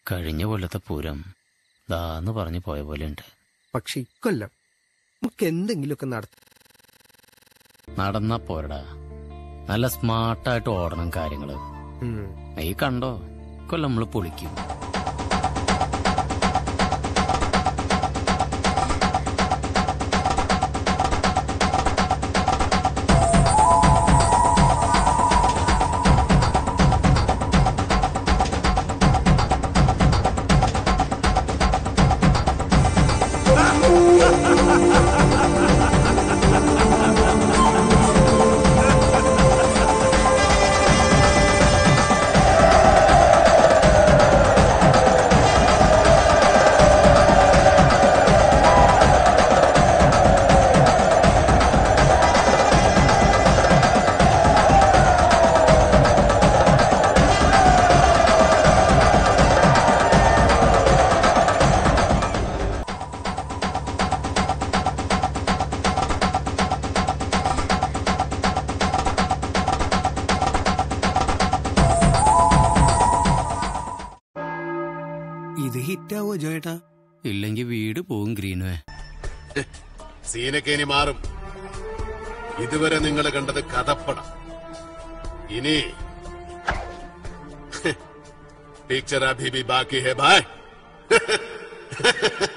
കഴിഞ്ഞ കൊല്ലത്തെ പൂരം ദാന്ന് പറഞ്ഞു പോയ പോലെ ഉണ്ട് പക്ഷെ ഇക്കൊല്ലം നമുക്ക് എന്തെങ്കിലുമൊക്കെ നടത്താം നടന്നാ പോരടാ നല്ല സ്മാർട്ടായിട്ട് ഓടണം കാര്യങ്ങള് ഉം. നീ കണ്ടോ കൊല്ലം നമ്മള് പൊളിക്കും ഇത് ഹിറ്റാവോ ജോയേട്ടാ ഇല്ലെങ്കി വീട് പോവും ഗ്രീനുവേ സീനൊക്കെ ഇനി മാറും ഇതുവരെ നിങ്ങൾ കണ്ടത് കഥപ്പടം ഇനി പിക്ചർ അഭി ബി ബാക്കി ഹെ ഭായ്